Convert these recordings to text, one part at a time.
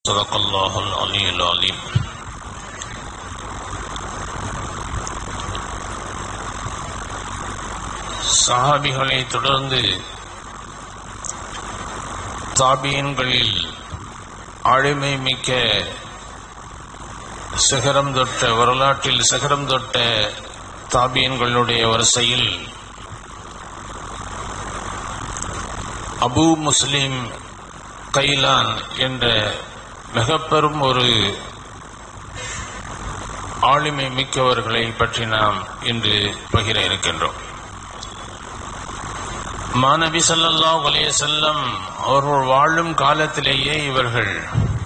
صدق الله العلي العليم சஹாபிகளை தொடர்ந்து தாபியன்களில் ஆளுமை மிக்க சிகரம் தொட்ட வரலாற்றில் சிகரம் தொட்ட தாபியன்களுடைய வரிசையில் அபு முஸ்லிம் கைலான் என்ற மிக பெரும் ஒரு ஆளுமை மிக்கவர்களை பற்றி நாம் இன்று பகிர இருக்கின்றோம் மாநபி ஸல்லல்லாஹு அலைஹி வஸல்லம் அவர்கள் வாழும் காலத்திலேயே இவர்கள்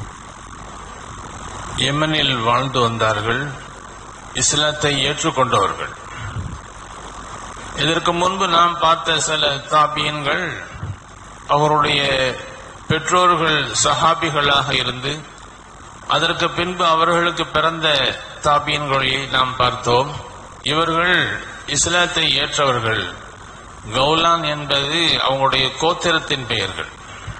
யெமனில் வாழ்ந்து வந்தார்கள் இஸ்லாத்தை ஏற்றுக்கொண்டவர்கள் இதற்கு முன்பு நாம் பார்த்த சில தாபியன்கள் அவருடைய பெற்றோர்கள் சஹாபிகளாக இருந்து அதற்கு பின்பு அவர்களுக்கு பிறந்த தாபியன்களை நாம் பார்த்தோம் இவர்கள் இஸ்லாத்தை ஏற்றவர்கள் கௌலான் என்பது அவங்களுடைய கோத்திரத்தின் பெயர்கள்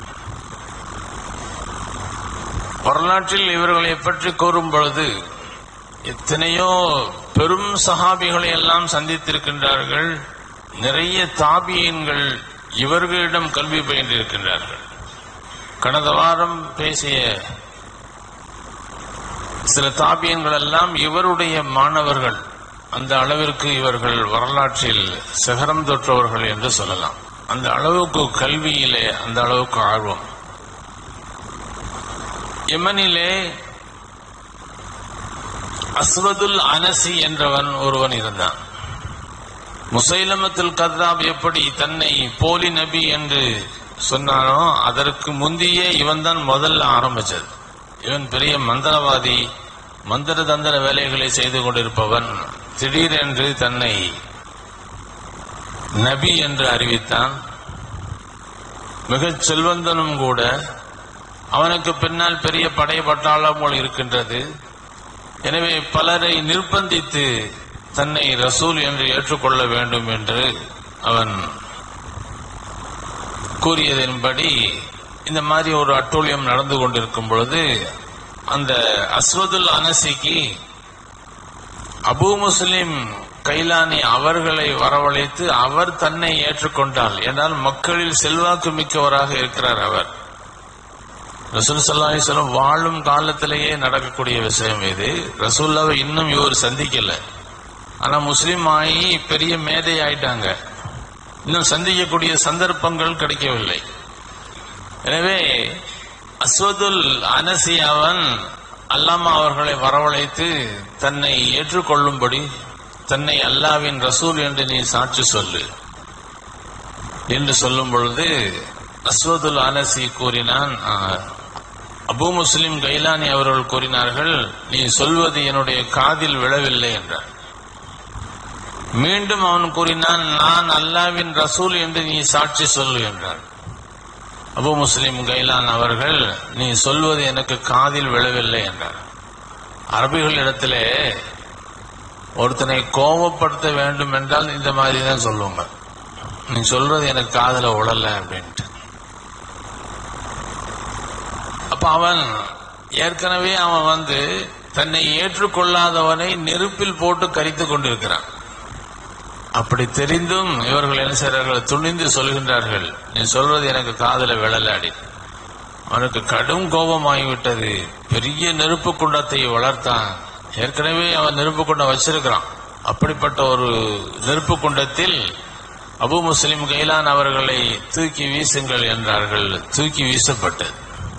வரலாற்றில் இவர்களை பற்றி கூறும் பொழுது எத்தனையோ பெரும் சஹாபிகளை எல்லாம் சந்தித்திருக்கின்றார்கள் நிறைய தாபியன்கள் இவர்களிடம் கல்வி பயின்றிருக்கின்றார்கள் கடந்த வாரம் பேசிய சில தாபியன்கள் எல்லாம் இவருடைய மாணவர்கள் அந்த அளவிற்கு இவர்கள் வரலாற்றில் சிகரம் தொற்றவர்கள் என்று சொல்லலாம் அந்த அளவுக்கு கல்வியிலே அந்த அளவுக்கு ஆர்வம் யமனிலே அஸ்வதுல் அனசி என்றவன் ஒருவன் இருந்தான் முசைலமத்துல் கத்தாப் எப்படி தன்னை போலி நபி என்று சொன்னானோ அதற்கு முந்தைய இவன் தான் முதல்ல ஆரம்பிச்சது இவன் பெரிய மந்திரவாதி மந்திர தந்திர வேலைகளை செய்து கொண்டிருப்பவன் திடீரென்று தன்னை நபி என்று அறிவித்தான் மிகச் செல்வந்தனும் கூட அவனுக்கு பின்னால் பெரிய படை பட்டாளங்கள் இருக்கின்றது எனவே பலரை நிர்பந்தித்து தன்னை ரசூல் என்று ஏற்றுக்கொள்ள வேண்டும் என்று அவன் கூறியதன்படி இந்த மாதிரி ஒரு அட்டூழியம் நடந்து கொண்டிருக்கும் பொழுது அந்த அஸ்வதுல் அனசிக்கு அபு முஸ்லிம் கைலானி அவர்களை வரவழைத்து அவர் தன்னை ஏற்றுக்கொண்டால் என்றால் மக்களில் செல்வாக்கு மிக்கவராக இருக்கிறார் அவர் ரசூல் சல்லாஹி சொல்லம் வாழும் காலத்திலேயே நடக்கக்கூடிய விஷயம் இது ரசூல்லாவை இன்னும் இவர் சந்திக்கல ஆனா முஸ்லிம் ஆகி பெரிய மேதை ஆயிட்டாங்க இன்னும் சந்திக்கக்கூடிய சந்தர்ப்பங்கள் கிடைக்கவில்லை எனவே அஸ்வதுல் அனசி அவன் அல்லாமா அவர்களை வரவழைத்து தன்னை ஏற்றுக்கொள்ளும்படி தன்னை அல்லாவின் ரசூல் என்று நீ சாட்சி சொல்லு என்று சொல்லும் பொழுது அஸ்வதுல் அனசி கூறினான் அபு முஸ்லிம் கைலானி அவர்கள் கூறினார்கள் நீ சொல்வது என்னுடைய காதில் விழவில்லை என்றார் மீண்டும் அவன் கூறினான் நான் அல்லாவின் ரசூல் என்று நீ சாட்சி சொல்லு என்றார் அபு முஸ்லிம் கைலான் அவர்கள் நீ சொல்வது எனக்கு காதில் விழவில்லை என்றார் அரபிகள் இடத்திலே ஒருத்தனை கோபப்படுத்த வேண்டும் என்றால் இந்த மாதிரி தான் சொல்லுவாங்க நீ சொல்றது எனக்கு காதல உழல அப்படின்ட்டு அப்ப அவன் ஏற்கனவே அவன் வந்து தன்னை ஏற்றுக்கொள்ளாதவனை நெருப்பில் போட்டு கரித்து கொண்டிருக்கிறான் அப்படி தெரிந்தும் இவர்கள் என்ன செய்கிறார்கள் துணிந்து சொல்கின்றார்கள் நீ சொல்றது எனக்கு காதல விழலாடி அவனுக்கு கடும் கோபமாகிவிட்டது பெரிய நெருப்பு குண்டத்தை வளர்த்தான் ஏற்கனவே அவன் நெருப்பு குண்டம் வச்சிருக்கிறான் அப்படிப்பட்ட ஒரு நெருப்பு குண்டத்தில் அபு முஸ்லிம் கைலான் அவர்களை தூக்கி வீசுங்கள் என்றார்கள் தூக்கி வீசப்பட்டது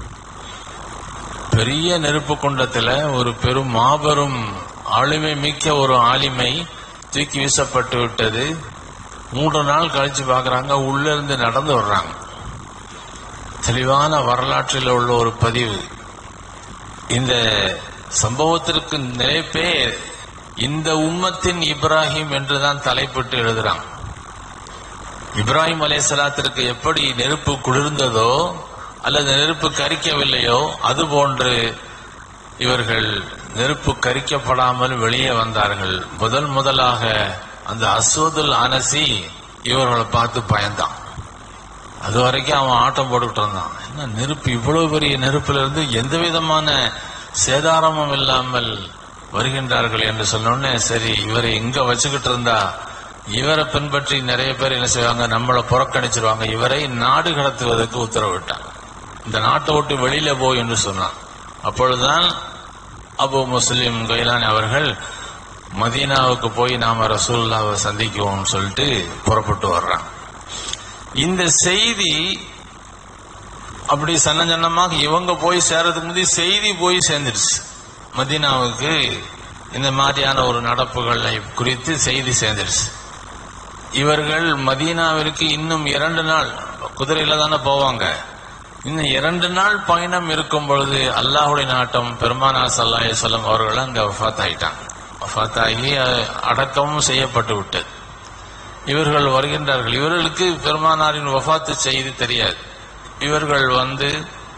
பெரிய நெருப்பு குண்டத்தில் ஒரு பெரும் மாபெரும் ஆளுமை மிக்க ஒரு ஆளுமை தூக்கி வீசப்பட்டு விட்டது மூன்று நாள் கழிச்சு பார்க்குறாங்க உள்ள இருந்து நடந்து வர்றாங்க தெளிவான வரலாற்றில் உள்ள ஒரு பதிவு இந்த சம்பவத்திற்கு நினைப்பே இந்த உம்மத்தின் இப்ராஹிம் என்றுதான் தலைப்பிட்டு எழுதுறான் இப்ராஹிம் அலேசலாத்திற்கு எப்படி நெருப்பு குளிர்ந்ததோ அல்லது நெருப்பு கரிக்கவில்லையோ அதுபோன்று இவர்கள் நெருப்பு கரிக்கப்படாமல் வெளியே வந்தார்கள் முதல் முதலாக அந்த அஸ்வதுல் அனசி இவர்களை பார்த்து பயந்தான் அது வரைக்கும் அவன் ஆட்டம் போட்டுக்கிட்டு இருந்தான் என்ன நெருப்பு இவ்வளவு பெரிய நெருப்புல இருந்து எந்த விதமான சேதாரமும் இல்லாமல் வருகின்றார்கள் என்று சொன்னோடனே சரி இவரை இங்க வச்சுக்கிட்டு இருந்தா இவரை பின்பற்றி நிறைய பேர் என்ன செய்வாங்க நம்மளை புறக்கணிச்சிருவாங்க இவரை நாடு கடத்துவதற்கு உத்தரவிட்டான் இந்த நாட்டை விட்டு வெளியில போ என்று சொன்னான் அப்பொழுதுதான் அபு முஸ்லிம் கைலானி அவர்கள் மதீனாவுக்கு போய் நாம ரசூலுல்லாவை சந்திக்குவோம் சொல்லிட்டு புறப்பட்டு வர்றாங்க இந்த செய்தி அப்படி சன்ன சன்னமாக இவங்க போய் சேர்றதுக்கு முந்தி செய்தி போய் சேர்ந்துருச்சு மதீனாவுக்கு இந்த மாதிரியான ஒரு நடப்புகளை குறித்து செய்தி சேர்ந்துருச்சு இவர்கள் மதீனாவிற்கு இன்னும் இரண்டு நாள் குதிரையில தானே போவாங்க இன்னும் இரண்டு நாள் பயணம் இருக்கும் பொழுது அல்லாஹுடைய நாட்டம் பெருமானா சல்லாஹ் சொல்லம் அவர்கள் அங்க வஃத் ஆயிட்டாங்க வஃத் ஆகி அஹ், அடக்கமும் செய்யப்பட்டு விட்டது இவர்கள் வருகின்றார்கள் இவர்களுக்கு பெருமானாரின் வஃபாத்து செய்தி தெரியாது இவர்கள் வந்து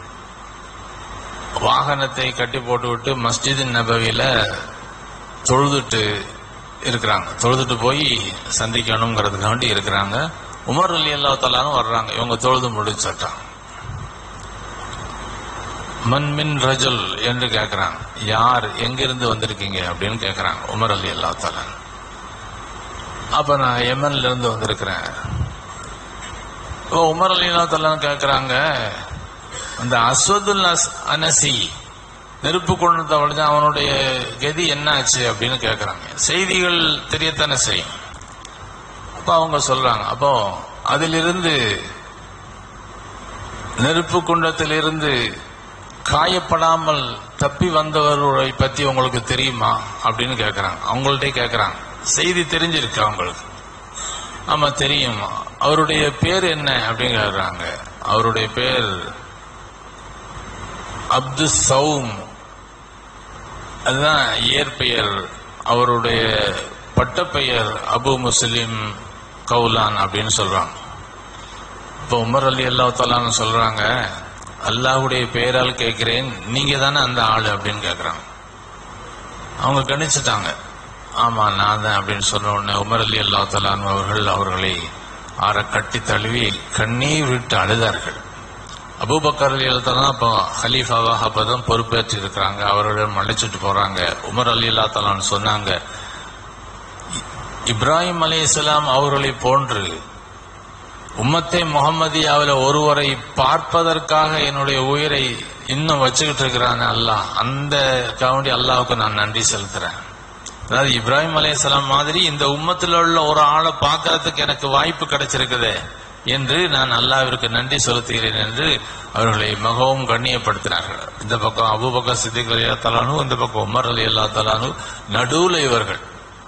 வாகனத்தை கட்டி போட்டுவிட்டு மஸ்ஜித் நபவியில தொழுதுட்டு இருக்கிறாங்க தொழுதுட்டு போய் சந்திக்கணுங்கிறதுக்காண்டி இருக்கிறாங்க உமர் அலி அல்லா தலானும் வர்றாங்க இவங்க தொழுது முடிச்சிட்டாங்க மன் மின் ரஜுல் என்று கேட்கிறாங்க யார் எங்கிருந்து வந்திருக்கீங்க அப்படின்னு கேட்கிறாங்க உமர் அலி அல்லா தலான் அப்ப நான் யமன்ல இருந்து வந்திருக்கிறேன் இப்போ உமர் அலி அல்லா தலான் கேட்கிறாங்க அந்த அஸ்வதுல் அஸ்- அனசி நெருப்பு கொண்டு தவழ்ந்து அவனுடைய கதி என்னாச்சு அப்படின்னு கேட்கறாங்க செய்திகள் தெரியத்தானே செய்யும் அப்ப அவங்க சொல்றாங்க அப்போ அதிலிருந்து நெருப்பு குண்டத்திலிருந்து காயப்படாமல் தப்பி வந்தவர்களை பத்தி உங்களுக்கு தெரியுமா அப்படின்னு கேட்கறாங்க அவங்கள்ட்ட கேட்கறாங்க செய்தி தெரிஞ்சிருக்கு அவங்களுக்கு ஆமா தெரியும் அவருடைய பேர் என்ன அப்படின்னு கேட்கறாங்க அவருடைய பேர் அப்து சவும் அதுதான் இயற்பெயர் அவருடைய பட்டப்பெயர் அபு முஸ்லிம் கவுலான் அப்படின்னு சொல்றாங்க இப்போ உமர் அலி அல்லாஹ் சொல்றாங்க அல்லாஹ்வுடைய பெயரால் கேட்கிறேன் நீங்க தானே அந்த ஆளு அப்படின்னு கேட்கறாங்க அவங்க கணிச்சிட்டாங்க ஆமா நான் தான் அப்படின்னு சொன்ன உடனே உமர் அலி அல்லா அவர்கள் அவர்களை ஆற கட்டி தழுவி கண்ணீர் விட்டு அழுதார்கள் அபூபக்கர் அலி அல்லா அப்போ ஹலீஃபாவாக அப்பதான் பொறுப்பேற்று இருக்கிறாங்க அவர்களிடம் அழைச்சிட்டு போறாங்க உமர் அலி அல்லா தலான்னு சொன்னாங்க இப்ராஹிம் அலைஹிஸ்ஸலாம் அவர்களை போன்று உம்மத்தே முகமதியாவில் ஒருவரை பார்ப்பதற்காக என்னுடைய உயிரை இன்னும் வச்சுக்கிட்டு இருக்கிறான் அல்லாஹ் அந்த காவண்டி அல்லாஹ்வுக்கு நான் நன்றி செலுத்துறேன் அதாவது இப்ராஹிம் அலைஹிஸ்ஸலாம் மாதிரி இந்த உம்மத்தில் உள்ள ஒரு ஆளை பார்க்கறதுக்கு எனக்கு வாய்ப்பு கிடைச்சிருக்குதே என்று நான் அல்லாஹ்விற்கு நன்றி செலுத்துகிறேன் என்று அவர்களை மிகவும் கண்ணியப்படுத்தினார்கள் இந்த பக்கம் அபூபக்கர் சித்திக் அலி தலானு இந்த பக்கம் உமர் அலி அல்லா தலானு நடுவுல இவர்கள்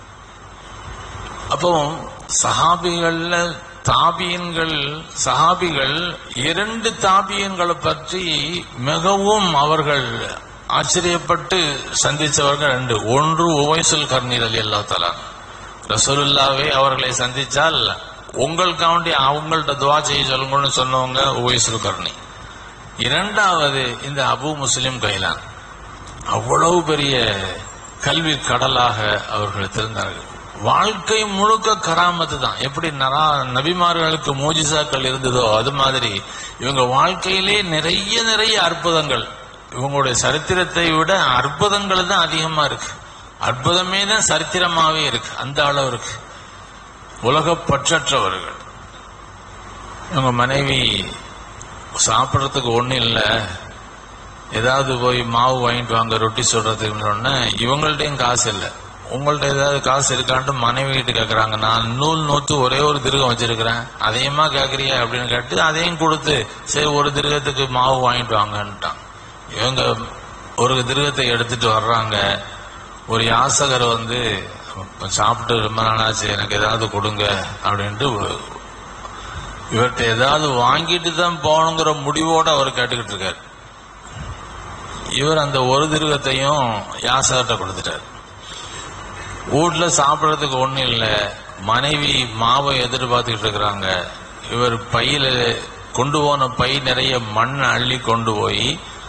அப்போ சஹாபிகள்ல தாபியன்கள் சஹாபிகள் இரண்டு தாபியன்களை பற்றி மிகவும் அவர்கள் ஆச்சரியப்பட்டு சந்திச்சவர்கள் ரெண்டு ஒன்று உவைசுல் கர்னீர் அலி அல்லா தலா ரசூலுல்லாவே அவர்களை சந்திச்சால் உங்களுக்காண்டி அவங்கள்ட்ட துவா செய்ய சொல்லுங்கன்னு சொன்னவங்க உவைசுல் கர்ணி இரண்டாவது இந்த அபு முஸ்லிம் கைலான் அவ்வளவு பெரிய கல்வி கடலாக அவர்கள் தெரிந்தார்கள் வாழ்க்கை முழுக்க கராமத்து தான் எப்படி நரா நபிமார்களுக்கு மோஜிசாக்கள் இருந்ததோ அது மாதிரி இவங்க வாழ்க்கையிலே நிறைய நிறைய அற்புதங்கள் இவங்களுடைய சரித்திரத்தை விட அற்புதங்கள் தான் அதிகமா இருக்கு அற்புதமே தான் சரித்திரமாவே இருக்கு அந்த அளவு இருக்கு உலக பற்றற்றவர்கள் இவங்க மனைவி சாப்பிட்றதுக்கு ஒண்ணும் இல்லை ஏதாவது போய் மாவு வாங்கிட்டு வாங்க ரொட்டி சுடுறதுக்கு உடனே இவங்கள்ட்டையும் காசு இல்லை உங்கள்ட்ட ஏதாவது காசு இருக்கான்ட்டு மனைவி கிட்ட கேட்கறாங்க நான் நூல் நூத்து ஒரே ஒரு திருகம் வச்சிருக்கிறேன் அதையுமா கேட்கறியா அப்படின்னு கேட்டு அதையும் கொடுத்து சரி ஒரு திருகத்துக்கு மாவு வாங்கிட்டு வாங்கன்ட்டான் இவங்க ஒரு திருகத்தை எடுத்துட்டு வர்றாங்க ஒரு யாசகர் வந்து சாப்பிட்டு ரொம்ப நாளாச்சு எனக்கு ஏதாவது கொடுங்க அப்படின்ட்டு இவர்கிட்ட ஏதாவது வாங்கிட்டு தான் போகணுங்கிற முடிவோட அவர் கேட்டுக்கிட்டு இருக்காரு இவர் அந்த ஒரு திருகத்தையும் யாசகர்கிட்ட கொடுத்துட்டார் வீட்ல சாப்பிடறதுக்கு ஒண்ணும் இல்ல மனைவி மாவை எதிர்பார்த்துக்கிட்டு இருக்கிறாங்க இவர் பையில கொண்டு போன பை நிறைய மண் அள்ளி கொண்டு போய்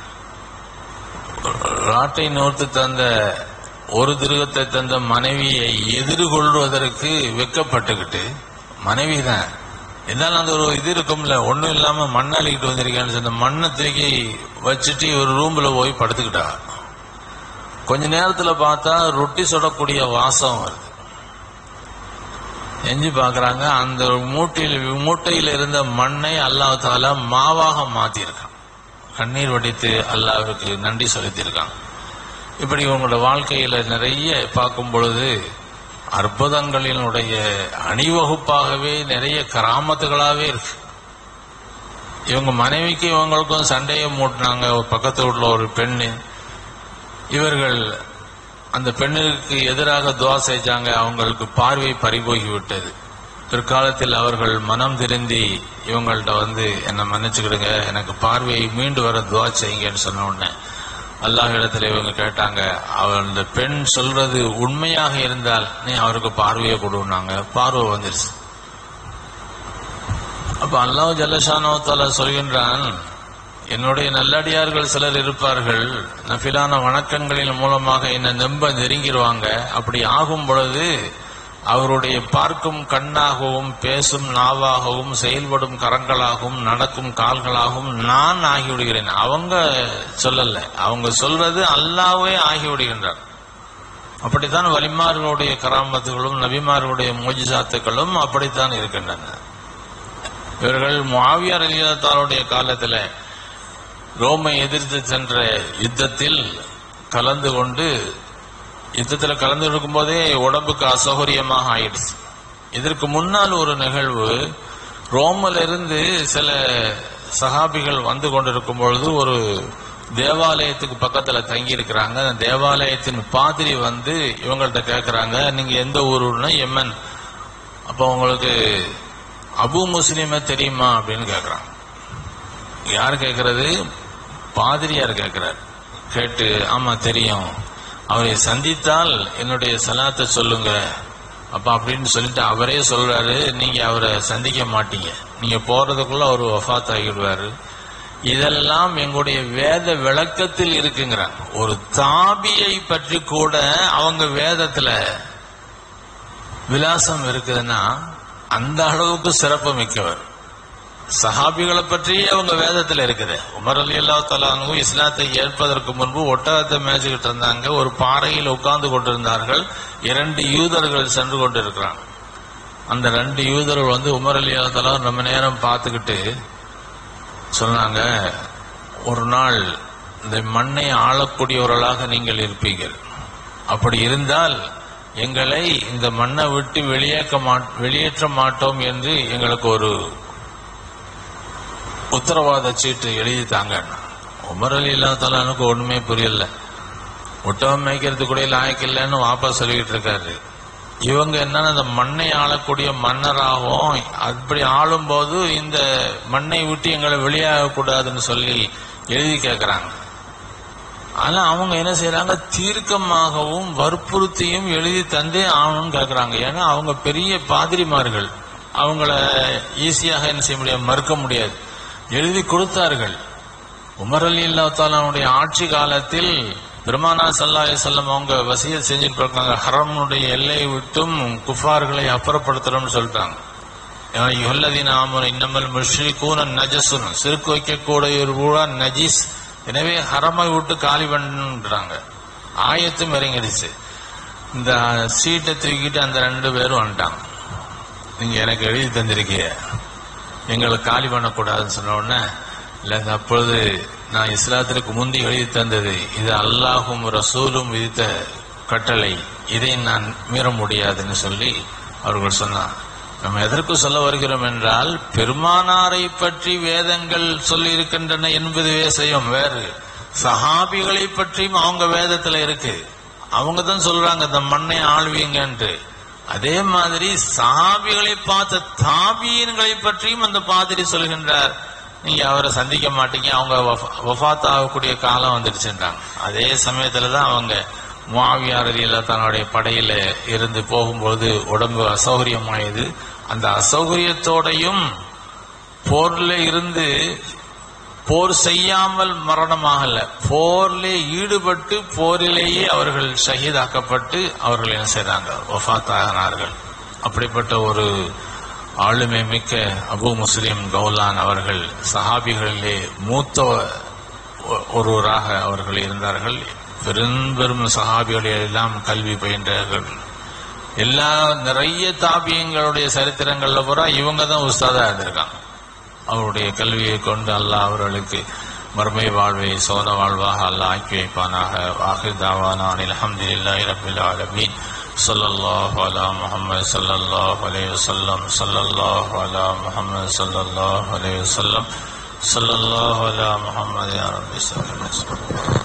ராட்டை நோர்த்து தந்த ஒரு திருகத்தை தந்த மனைவியை எதிர்கொள்வதற்கு வெக்கப்பட்டுக்கிட்டு மனைவி தான் இருந்தாலும் அந்த ஒரு இது இருக்கும்ல ஒண்ணும் இல்லாம மண்ணை அள்ளிக்கிட்டு வந்திருக்கேன்னு சொன்ன மண்ணை தூக்கி வச்சுட்டு ஒரு ரூம்ல போய் படுத்துக்கிட்டா கொஞ்ச நேரத்துல பார்த்தா ரொட்டி சுடக்கூடிய வாசம் வருது எஞ்சி பாக்குறாங்க அந்த மூட்டையில் மூட்டையில் இருந்த மண்ணை அல்லாஹ் தாலா மாவாக மாத்திருக்கான் கண்ணீர் வடித்து அல்லாஹ்வுக்கு நன்றி செலுத்தியிருக்கான் இப்படி இவங்களோட வாழ்க்கையில நிறைய பார்க்கும் பொழுது அற்புதங்களினுடைய அணிவகுப்பாகவே நிறைய கராமத்துகளாவே இருக்கு இவங்க மனைவிக்கு இவங்களுக்கும் சண்டையை மூட்டினாங்க ஒரு பக்கத்து வீட்டுல ஒரு பெண்ணு இவர்கள் அந்த பெண்ணுக்கு எதிராக துவா செஞ்சாங்க அவங்களுக்கு பார்வை பறிபோகி விட்டது பிற்காலத்தில் அவர்கள் மனம் திருந்தி இவங்கள்ட்ட வந்து என்னை மன்னிச்சுக்கிடுங்க எனக்கு பார்வையை மீண்டு வர துவா செய்யுங்கன்னு சொன்ன உடனே அல்லாஹ் இடத்துல இவங்க கேட்டாங்க அவர் அந்த பெண் சொல்றது உண்மையாக இருந்தால் நீ அவருக்கு பார்வையை கொடுனாங்க பார்வை வந்துருச்சு அப்ப அல்லாஹ் ஜல்லஷானோத்தால சொல்கின்றான் என்னுடைய நல்லடியார்கள் சிலர் இருப்பார்கள் நஃபிலான வணக்கங்களின் மூலமாக என்னை நம்ப நெருங்கிடுவாங்க அப்படி ஆகும் பொழுது அவருடைய பார்க்கும் கண்ணாகவும் பேசும் நாவாகவும் செயல்படும் கரங்களாகவும் நடக்கும் கால்களாகவும் நான் ஆகிவிடுகிறேன் அவங்க சொல்லல அவங்க சொல்றது அல்லாவே ஆகிவிடுகின்றார் அப்படித்தான் வலிமார்களுடைய கராமத்துகளும் நபிமார்களுடைய மோஜிசாத்துக்களும் அப்படித்தான் இருக்கின்றன இவர்கள் முஆவியார் அலிதாருடைய காலத்துல ரோமை எதிர்த்து சென்ற யுத்தத்தில் கலந்து கொண்டு யுத்தத்தில் கலந்து இருக்கும் போதே உடம்புக்கு அசௌகரியமாக ஆயிடுச்சு இதற்கு முன்னால் ஒரு நிகழ்வு ரோமில் இருந்து சில சகாபிகள் வந்து கொண்டிருக்கும் பொழுது ஒரு தேவாலயத்துக்கு பக்கத்துல தங்கி இருக்கிறாங்க அந்த தேவாலயத்தின் பாதிரி வந்து இவங்கள்ட்ட கேட்கறாங்க நீங்க எந்த ஊருன்னா எம்மன் அப்போ உங்களுக்கு அபு முஸ்லிமை தெரியுமா அப்படின்னு கேட்கறாங்க யார் கேட்கறது பாதிரியார் கேட்கிறார் கேட்டு ஆமா தெரியும் அவரை சந்தித்தால் என்னுடைய சலாத்தை சொல்லுங்க அப்ப அப்படின்னு சொல்லிட்டு அவரே சொல்றாரு நீங்க அவரை சந்திக்க மாட்டீங்க நீங்க போறதுக்குள்ள அவர் வஃத் ஆகிடுவாரு இதெல்லாம் எங்களுடைய வேத விளக்கத்தில் இருக்குங்கிறாங்க ஒரு தாபியை பற்றி கூட அவங்க வேதத்துல விலாசம் இருக்குதுன்னா அந்த அளவுக்கு சிறப்பு மிக்கவர் சஹாபிகளை பற்றி அவங்க வேதத்துல இருக்குது உமர் அலி அல்லா தலானும் இஸ்லாத்தை ஏற்பதற்கு முன்பு ஒட்டகத்தை மேய்ச்சிக்கிட்டு இருந்தாங்க ஒரு பாறையில் உட்கார்ந்து கொண்டிருந்தார்கள் இரண்டு யூதர்கள் சென்று கொண்டிருக்கிறாங்க அந்த ரெண்டு யூதர்கள் வந்து உமர் அலி அல்லா தலா ரொம்ப நேரம் பார்த்துக்கிட்டு சொன்னாங்க ஒரு நாள் இந்த மண்ணை ஆளக்கூடியவர்களாக நீங்கள் இருப்பீர்கள் அப்படி இருந்தால் எங்களை இந்த மண்ணை விட்டு வெளியேற்ற மாட் வெளியேற்ற மாட்டோம் என்று எங்களுக்கு ஒரு உத்தரவாத சீட்டு எழுதி தாங்க உமர் அலி இல்லாத்தாலுக்கு ஒண்ணுமே புரியல ஒட்டகம் மேய்க்கிறது கூட லாயக்கு இல்லைன்னு வாப்பா சொல்லிக்கிட்டு இருக்காரு இவங்க என்னன்னா இந்த மண்ணை ஆளக்கூடிய மன்னராகவும் அப்படி ஆளும்போது இந்த மண்ணை விட்டு எங்களை வெளியாக கூடாதுன்னு சொல்லி எழுதி கேட்கறாங்க ஆனா அவங்க என்ன செய்யறாங்க தீர்க்கமாகவும் வற்புறுத்தியும் எழுதி தந்தே ஆகணும்னு கேட்கறாங்க ஏன்னா அவங்க பெரிய பாதிரிமார்கள் அவங்கள ஈஸியாக என்ன செய்ய முடியாது மறுக்க முடியாது எழுதி கொடுத்தார்கள் உமர் அலி அல்லாத்தாலுடைய ஆட்சி காலத்தில் பெருமானா சல்லா செல்லம் அவங்க வசியல் செஞ்சுட்டு இருக்காங்க ஹரமுடைய எல்லையை விட்டும் குஃபார்களை அப்புறப்படுத்துறோம்னு சொல்லிட்டாங்க யுல்லதீன ஆமன் இன்னமல் முஷ்ரிகூன நஜசுன் சிறுக்கு வைக்கக்கூடிய ஒரு ஊழா நஜீஸ் எனவே ஹரமை விட்டு காலி பண்ணுன்றாங்க ஆயத்தும் இறங்கிடுச்சு இந்த சீட்டை தூக்கிட்டு அந்த ரெண்டு பேரும் வந்துட்டாங்க நீங்க எனக்கு எழுதி தந்திருக்கீங்க எங்களை காலி பண்ணக்கூடாதுன்னு சொன்ன உடனே இல்ல அப்பொழுது நான் இஸ்லாத்திற்கு முந்தி எழுதி தந்தது இது அல்லாஹும் ரசூலும் விதித்த கட்டளை இதை நான் மீற முடியாதுன்னு சொல்லி அவர்கள் சொன்னார் நம்ம எதற்கு சொல்ல வருகிறோம் என்றால் பெருமானாரை பற்றி வேதங்கள் சொல்லி இருக்கின்றன என்பது விஷயம் வேறு சஹாபிகளை பற்றியும் அவங்க வேதத்துல இருக்கு அவங்க தான் சொல்றாங்க இந்த மண்ணை ஆழ்வீங்கன்ட்டு அதே மாதிரி சஹாபிகளை பார்த்த தாபியன்களை பற்றியும் அந்த பாதிரி சொல்கின்றார் நீங்க அவரை சந்திக்க மாட்டீங்க அவங்க வஃத் ஆகக்கூடிய காலம் வந்துடுச்சுன்றாங்க அதே சமயத்துல தான் அவங்க முவாவியார் தன்னுடைய படையில இருந்து போகும்போது உடம்பு அசௌகரியமாயது அந்த அசௌகரியத்தோடையும் போர்ல இருந்து போர் செய்யாமல் மரணமாகல போர்லே ஈடுபட்டு போரிலேயே அவர்கள் ஷஹீதாக்கப்பட்டு அவர்கள் என்ன செய்றாங்க வஃத் ஆகினார்கள் அப்படிப்பட்ட ஒரு ஆளுமை மிக்க அபு முஸ்லிம் கௌலான் அவர்கள் சஹாபிகளிலே மூத்த ஒ- ஒருவராக அவர்கள் இருந்தார்கள் பெரும்பெரும் சஹாபிகளை எல்லாம் கல்வி பயின்றார்கள் எல்லா நிறைய தாபியங்களுடைய சரித்திரங்கள்ல பூரா இவங்க தான் உஸ்தாதா இருந்திருக்காங்க அவருடைய கல்வியை கொண்டு அல்லாஹ் அவர்களுக்கு மறுமை வாழ்வை சோத வாழ்வாக அல்லாஹ் ஆக்கி வைப்பானாக வாஹிர் தாவானா அல்ஹம்துலில்லாஹி ரப்பில் ஆலமீன் ஸல்லல்லாஹு அலா முஹம்மது ஸல்லல்லாஹு அலைஹி வஸல்லம் ஸல்லல்லாஹு அலா முஹம்மது ஸல்லல்லாஹு அலைஹி வஸல்லம் ஸல்லல்லாஹு அலா முஹம்மது யா ரப்பி ஸல்லல்லாஹு